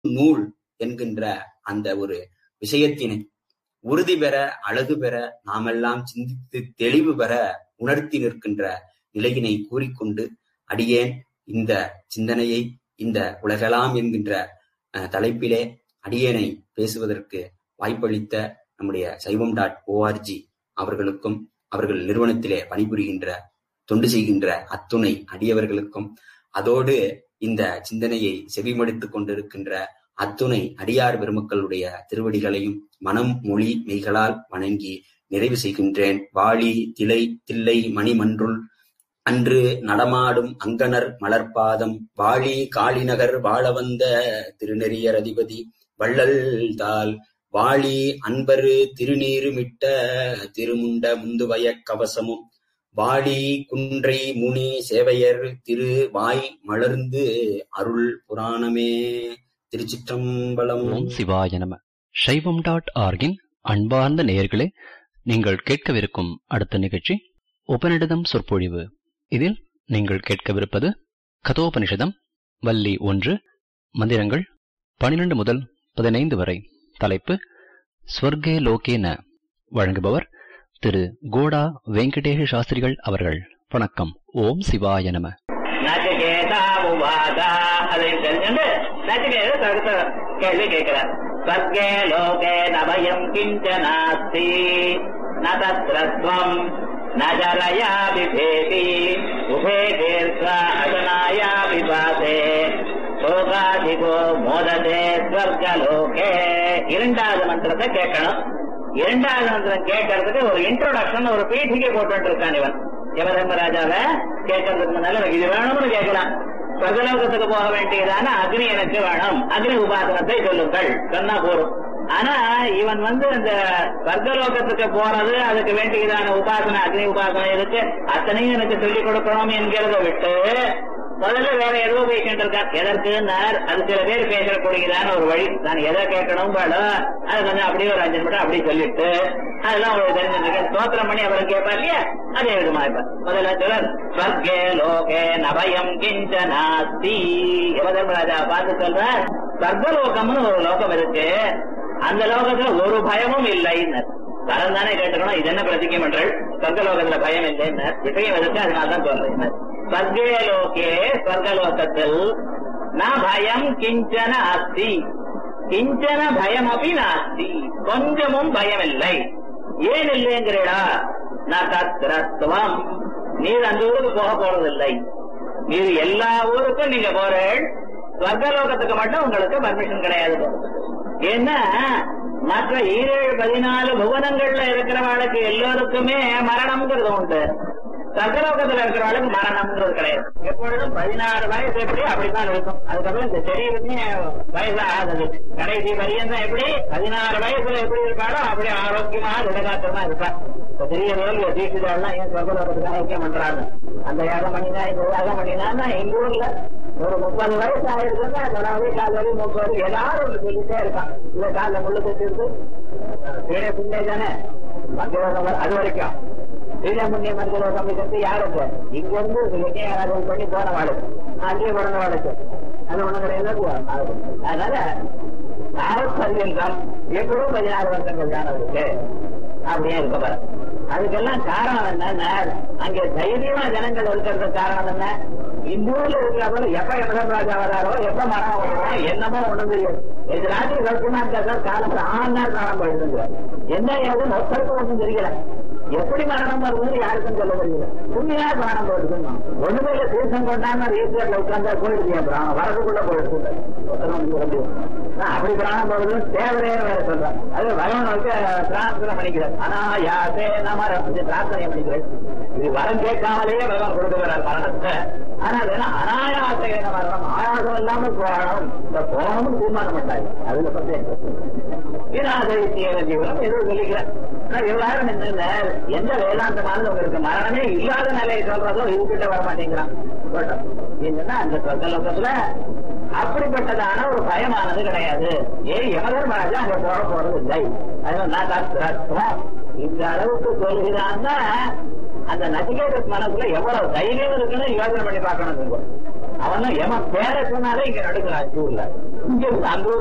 நூல் என்கின்ற அந்த ஒரு விஷயத்தினை உறுதி பெற அழகு பெற நாமெல்லாம் சிந்தித்து தெளிவு பெற உணர்த்தி நிற்கின்ற நிலையினை கூறிக்கொண்டு அடியேன் இந்த சிந்தனையை இந்த உலகலாம் என்கின்ற தலைப்பிலே அடியேனை பேசுவதற்கு வாய்ப்பளித்த நம்முடைய சைவம் டாட் ஓஆர்ஜி அவர்களுக்கும் அவர்கள் நிறுவனத்திலே பணிபுரிகின்ற தொண்டு செய்கின்ற அத்துணை அடியவர்களுக்கும் அதோடு இந்த சிந்தனையை செவிமடுத்துக் கொண்டிருக்கின்ற அத்துணை அடியார் பெருமக்களுடைய திருவடிகளையும் மனம் மொழி மெய்களால் வணங்கி நிறைவு செய்கின்றேன் வாளி திலை தில்லை மணிமன்றுள் அன்று நடமாடும் அங்கனர் மலர்பாதம் வாழி காளிநகர் வாழ வந்த திருநெறியர் அதிபதி வள்ளல் தாள் வாழி அன்பரு திருநீருமிட்ட திருமுண்ட முந்துவய கவசமும் வாழி குன்றை முனி சேவையர் திரு வாய் மலர்ந்து அருள் புராணமே திருச்சிற்றம்பலம் ஓம் சிவாய நம சைவம் டாட் ஆர்கின் அன்பார்ந்த நேயர்களே நீங்கள் கேட்கவிருக்கும் அடுத்த நிகழ்ச்சி உபநிடதம் சொற்பொழிவு இதில் நீங்கள் கேட்கவிருப்பது கதோபனிஷதம் வள்ளி ஒன்று மந்திரங்கள் பனிரெண்டு முதல் பதினைந்து வரை தலைப்பு ஸ்வர்கே லோகே ந வழங்குபவர் திரு கோடா வெங்கடேஷ சாஸ்திரிகள் அவர்கள் வணக்கம் ஓம் சிவாய நம நச்சிகேதா உவாதா அதை தெரிஞ்சுட்டு நச்சிகேத அடுத்த கேள்வி கேட்கிறார் ஸ்வர்கே லோகே நபயம் கிஞ்ச நாஸ்தி ந தத்ரத்வம் ந ஜலயா பிபேதி உபே தீர்க்கா அசனாயா விபாசே சோகாதிகோ மோததே ஸ்வர்கலோகே இரண்டாவது மந்திரத்தை கேட்கணும் இரண்டாவது மந்திரம் கேட்கறதுக்கு ஒரு இன்ட்ரோடக்ஷன் ஒரு பீঠিகை போட்டு இருக்கான் இவன் யமதர்மராஜாவை கேட்கறதுக்கு முன்னால இது வேணும்னு கேட்கலாம் சொர்க்கலோகத்துக்கு போக வேண்டியதான அக்னி எனக்கு வேணும் அக்னி உபாசனத்தை சொல்லுங்கள் சொன்னா போரும் ஆனா இவன் வந்து இந்த சொர்க்கலோகத்துக்கு போறது அதுக்கு வேண்டியதான உபாசனை அக்னி உபாசனை இருக்கு அத்தனையும் எனக்கு சொல்லிக் கொடுக்கணும் என்கிறத விட்டு முதல்ல வேற ஏதோ பேசிட்டு இருக்கான் எதற்குன்னார் அது சில பேர் பேசக்கூடியதான ஒரு வழி நான் எதை கேட்கணும் பாடோ அது கொஞ்சம் அப்படியே ஒரு அஞ்சு நிமிடம் அப்படியே சொல்லிட்டு அதெல்லாம் உங்களுக்கு தெரிஞ்சிருக்கேன் ஸ்தோத்திரம் பண்ணி அவரும் கேட்பார் இல்லையா அதே விதமா இப்ப முதல்ல சொல்றார் ஸ்வர்கே லோகே நபயம் கிஞ்ச நாஸ்தி யமதர்மராஜா பார்த்து சொல்றார் ஸ்வர்கலோகம்னு ஒரு லோகம் இருக்கு அந்த லோகத்துல ஒரு பயமும் இல்லைன்னு தரம் தானே கேட்டுக்கணும் இது என்ன பிரதிஜை பண்றள் சொர்க்கலோகத்துல பயம் இல்லைன்னு விஷயம் இருக்கு அதனால்தான் சொல்றேன் ஸ்வர்கே லோகே ஸ்வர்கலோகத்தில் ந பயம் கிஞ்சன அஸ்தி கிஞ்சன பயம் அப்படி நாஸ்தி கொஞ்சமும் பயம் இல்லை ஏன் இல்லைங்கிறடா ந தத்ரத்வம் நீர் அந்த ஊருக்கு போக போறதில்லை நீர் எல்லா ஊருக்கும் நீங்க போறேன் ஸ்வர்கலோகத்துக்கு மட்டும் உங்களுக்கு பர்மிஷன் கிடையாது ஏன்னா மற்ற ஈரேழு பதினாலு புவனங்கள்ல இருக்கிறவளுக்கு எல்லோருக்குமே மரணம்ங்கிறது உண்டு சர்க்கலோகத்துல இருக்கிறவளுக்கு மரணம்ங்கிறது கிடையாது எப்பொழுதும் பதினாறு வயசு எப்படி அப்படித்தான் இருக்கும் அதுக்கப்புறம் இந்த சரீரமே வயசு ஆகுது கடைசி வரையும் தான் எப்படி பதினாறு வயசுல எப்படி இருப்பாளோ அப்படி ஆரோக்கியமா திடகாத்திரமா இருப்பா இப்ப பெரிய வேலையை தீட்சிதாள்லாம் ஏன் சொர்க்கலோகத்துக்கு ஐக்கியம் பண்றாங்க அந்த யாகம் பண்ணினா இந்த யாகம் பண்ணினா எங்க ஊர்ல ஒரு முப்பது வயசு ஆயிருக்குன்னா அதாவது கால் வரி முப்பது ஏதாவது ஒன்று சொல்லிட்டே இருக்கான் இல்ல காலில் முள்ளு கட்டிருக்கு கீழே பிள்ளை தானே மங்களோகம் அது வரைக்கும் கீழே முன்னே மங்களோகம் கட்டி யாருக்கு இங்க இருந்து விஜயாராதனை பண்ணி போன வாழுக்கு அங்கேயே பிறந்த வாழுக்கு அது ஒண்ணு கிடையாது அதனால ஆரோக்கியம் எப்படும் பதினாறு வருஷங்கள் தானவருக்கு அப்படியே இருக்க பாரு அதுக்கெல்லாம் காரணம் என்ன அங்க தைரியமா ஜனங்கள் இருக்கிறதுக்கு காரணம் என்ன இந்த ஊர்ல இருக்கிறவங்க எப்ப யமதராஜா வராரோ எப்ப மரம் வரும் என்னமோ ஒண்ணும் தெரியாது இது ராத்திரி கல்பனா இருந்தா காலத்துல ஆறு நாள் காலம் போயிடுங்க என்ன ஏது ஒருத்தருக்கும் ஒன்றும் தெரியல எப்படி மரணம் வருதுன்னு யாருக்கும் சொல்ல தெரியல புண்ணியா மரணம் போயிடுதுன்னு ஒண்ணுமே இல்ல தீர்த்தம் கொண்டாம ஈஸ்வரில் உட்கார்ந்தா போயிடுது அப்புறம் வரதுக்குள்ள போயிடுது அப்படி பிராணம் போகுதுன்னு தேவரையே வேற சொல்றான் அது பகவானுக்கு பிரார்த்தனை பண்ணிக்கிறார் ஆனா யாசே நம்ம பிரார்த்தனை பண்ணிக்கிறார் இது வரம் கேட்காமலேயே பகவான் கொடுக்கிறார் மரணத்தை ஆனா அதெல்லாம் அனாயாசையான மரணம் ஆயாசம் இல்லாம போகணும் இந்த போகணும்னு தீர்மானம் பண்ணாரு அதுல பத்தி வீராசரித்திய ஜீவனம் எதுவும் சொல்லிக்கிறேன் எல்லாரும் என்ன எந்த வேதாந்தமானது உங்களுக்கு மரணமே இல்லாத நிலையை சொல்றதோ இதுகிட்ட வர மாட்டேங்கிறான் என்னன்னா அந்த சொர்க்கலோகத்துல அப்படிப்பட்டதான ஒரு பயமானது கிடையாது ஏன் யமதர்மராஜா அங்க போட போறது இல்லை அதனால இந்த அளவுக்கு சொல்கிறான்னா அந்த நசிகேத மனசுல எவ்வளவு தைரியம் இருக்குன்னு யோசனை பண்ணி பார்க்கணும் அவன் எமன் பேர சொன்னாலே இங்க நடுக்கிறான் ஸ்கூல்ல இங்க இருந்து அங்க